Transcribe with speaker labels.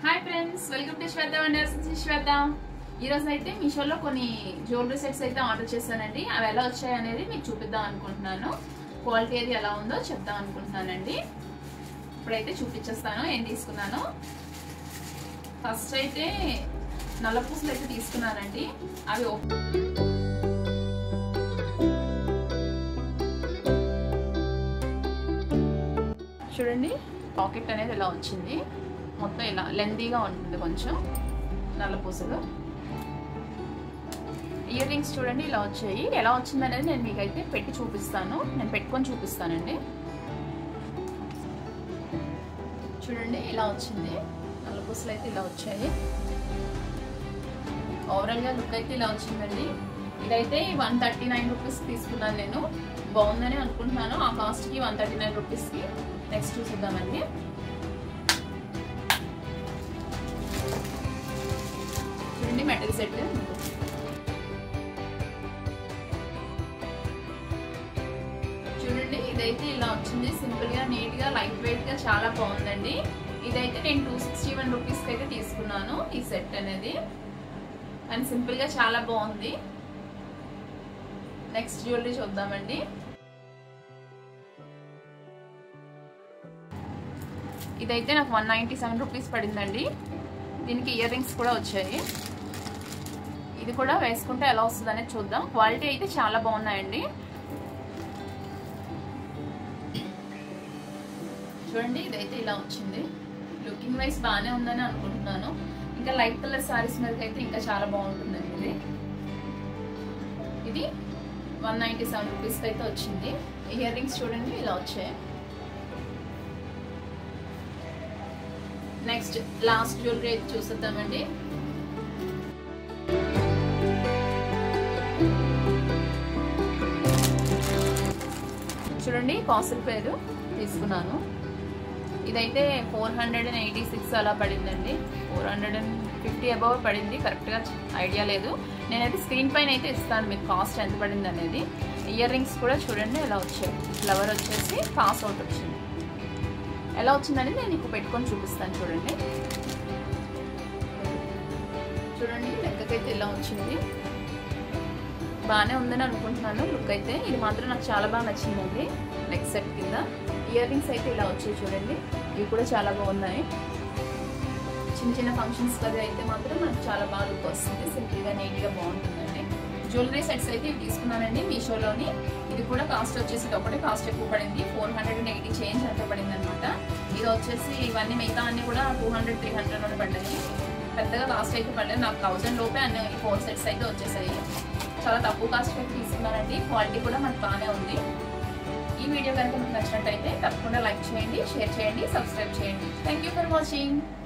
Speaker 1: hi friends welcome to Shweta wonders Shweta ఈ రోజు అయితే మీషోలో కొన్ని జ్యువెలరీ సెట్స్ అయితే ఆర్డర్ చేశానండి అవి ఎలా వచ్చాయి అనేది మీకు చూపిద్దాం అనుకుంటున్నాను క్వాలిటీ అది ఎలా ఉందో చెప్దాం అనుకుంటున్నానండి ఇప్పుడైతే చూపించేస్తాను ఏం తీసుకున్నాను ఫస్ట్ అయితే నల్ల పూసలు అయితే తీసుకున్నానండి అవి ఓ- చూడండి పాకెట్ అనేది ఇలా వచ్చింది మొత్తం ఇలా లెందీగా ఉంటుంది కొంచెం నల్ల పూసలు ఇయర్ రింగ్స్ చూడండి ఇలా వచ్చాయి ఎలా వచ్చింది అనేది నేను మీకైతే పెట్టి చూపిస్తాను నేను పెట్టుకొని చూపిస్తానండి చూడండి ఇలా వచ్చింది నల్ల పూసలు అయితే ఇలా వచ్చాయి ఓవరాల్గా లుక్ అయితే ఇలా వచ్చిందండి ఇదైతే వన్ థర్టీ నైన్ రూపీస్ తీసుకున్నాను నేను బాగుందని అనుకుంటున్నాను ఆ కాస్ట్కి వన్ థర్టీ నైన్ రూపీస్కి నెక్స్ట్ చూసిద్దామండి చూడండి మెటల్ సెట్ చూడండి ఇదైతే ఇలా వచ్చింది సింపుల్ గా నీట్ గా లైట్ వెయిట్ గా చాలా బాగుందండి ఇదైతే నేను టూ సిక్స్టీ వన్ రూపీస్ అయితే తీసుకున్నాను ఈ సెట్ అనేది అండ్ సింపుల్ గా చాలా బాగుంది నెక్స్ట్ జ్యువెలరీ చూద్దామండి ఇదైతే నాకు వన్ నైంటీ సెవెన్ రూపీస్ పడిందండి దీనికి ఇయర్ రింగ్స్ కూడా వచ్చాయి ఇది కూడా వేసుకుంటే ఎలా వస్తుంది అనేది చూద్దాం క్వాలిటీ అయితే చాలా బాగున్నాయండి చూడండి ఇదైతే ఇలా వచ్చింది లుకింగ్ వైజ్ బాగానే ఉందని అనుకుంటున్నాను ఇంకా లైట్ కలర్ సారీస్ మీదకి అయితే ఇంకా చాలా బాగుంటుందండి ఇది ఇది వన్ నైంటీ సెవెన్ రూపీస్కి అయితే వచ్చింది ఇయర్ రింగ్స్ చూడండి ఇలా వచ్చాయి నెక్స్ట్ లాస్ట్ జ్యువెలరీ అయితే చూసేద్దామండి చూడండి కాసుల పేరు తీసుకున్నాను ఇదైతే four hundred and eighty six అలా పడిందండి four hundred and fifty above పడింది కరెక్ట్గా ఐడియా లేదు నేనైతే స్క్రీన్ పైన అయితే ఇస్తాను మీకు కాస్ట్ ఎంత పడింది అనేది ఇయర్ రింగ్స్ కూడా చూడండి ఎలా వచ్చాయి ఫ్లవర్ వచ్చేసి పాస్ అవుట్ వచ్చింది ఎలా వచ్చిందని నేను ఇప్పుడు పెట్టుకొని చూపిస్తాను చూడండి చూడండి లెక్కకైతే ఇలా వచ్చింది బాగానే ఉందని అనుకుంటున్నాను లుక్ అయితే ఇది మాత్రం నాకు చాలా బాగా నచ్చిందండి నెక్ సెట్ కింద ఇయర్ రింగ్స్ అయితే ఇలా వచ్చాయి చూడండి ఇవి కూడా చాలా బాగున్నాయి చిన్న చిన్న ఫంక్షన్స్ అది అయితే మాత్రం నాకు చాలా బాగా లుక్ వస్తుంది సింపుల్గా నీట్గా బాగుంటుందండి జ్యువెలరీ సెట్స్ అయితే ఇవి తీసుకున్నానండి మీషోలోని ఇది కూడా కాస్ట్ వచ్చేసి ఇది ఒకటే కాస్ట్ ఎక్కువ పడింది four hundred and eighty change అంత పడింది అనమాట ఇది వచ్చేసి ఇవన్నీ మిగతా అన్ని కూడా టూ హండ్రెడ్ త్రీ హండ్రెడ్ అని పడ్డాయి పెద్దగా కాస్ట్ అయితే పడలేదు నాకు థౌసండ్ లోపే అన్ని ఫోర్ సెట్స్ అయితే వచ్చేసాయి చాలా తక్కువ కాస్ట్ పెట్టి తీసుకున్నానండి క్వాలిటీ కూడా మనకు బాగానే ఉంది ఈ వీడియో కనుక మీకు నచ్చినట్టయితే తప్పకుండా లైక్ చేయండి షేర్ చేయండి సబ్స్క్రైబ్ చేయండి థ్యాంక్ యూ ఫర్ వాచింగ్